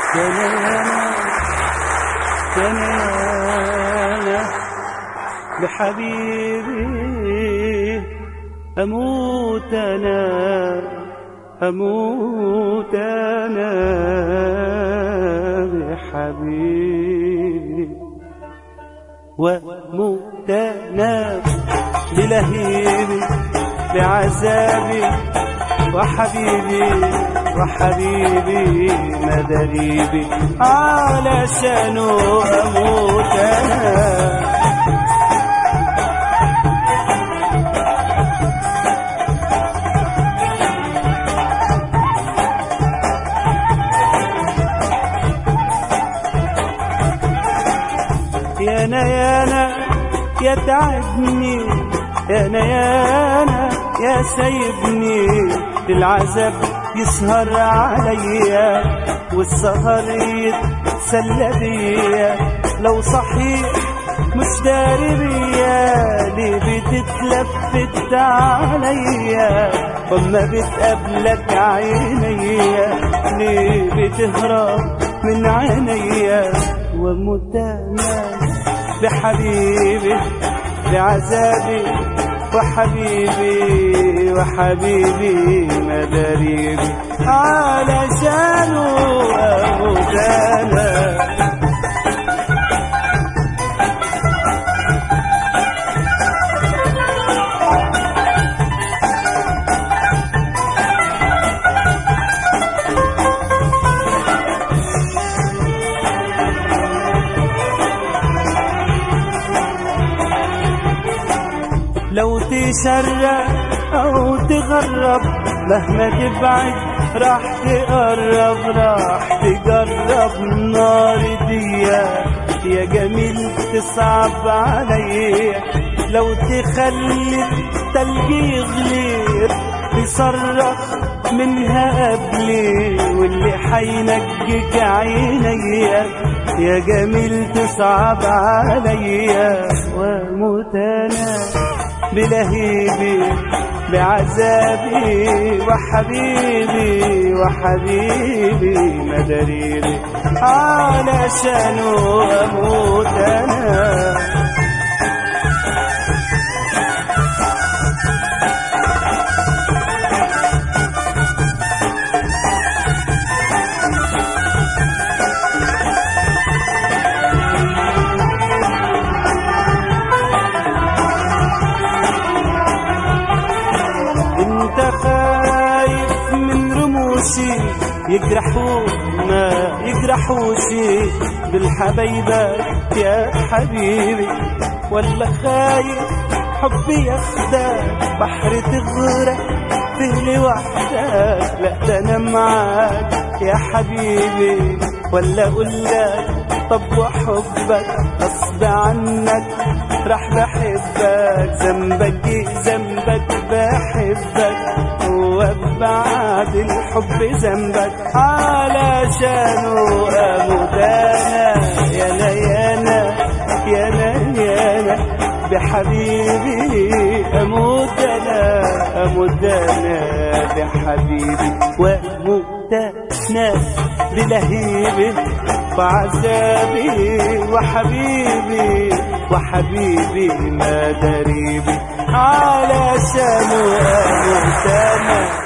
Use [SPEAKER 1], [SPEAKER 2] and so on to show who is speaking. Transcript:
[SPEAKER 1] سنانا سنانا بحبيبي أموت أنا أموت أنا بحبيبي وأموت أنا بلهيبي بعذابي وحبيبي وحبيبي مدريبي علشان أموت أنا يا انا يا انا يا تعبني يا انا يا انا يا سيبني العذاب يسهر عليا والسهر يتسلى بيا لو صحيح مش داري بيا ليه بتتلفت عليا وما بتقابلك عينيا ليه بتهرب من عينيا ومتنا بحبيبي بعذابي وحبيبي وحبيبي مداريبي علشانه أموت أنا لو تشرق او تغرب مهما تبعد راح تقرب راح تجرب نار ديا يا جميل تصعب عليا لو تخلي التلج يغلي تصرخ منها قبلي واللي حينجك عينيا يا جميل تصعب عليا واموت انا بلهيبي بعذابي وحبيبي وحبيبي مدريبي علشان اموت انا انت خايف من رموشي يجرحونا يجرحوشي بالحبايبك يا حبيبي ولا خايف حبي ياخدك بحر تغرق فيه لوحدك لا ده انا معاك يا حبيبي ولا اقول لك طب وحبك غصب عنك راح بحبك ذنبك إيه ذنبك بحبك وبعد الحب ذنبك علشانه اموت انا يا انا يا انا يا انا يا انا بحبيبي اموت انا اموت انا بحبيبي واموت انا بلهيبي وعذابي وحبيبي وحبيبي ما دريبي علشان اموت انا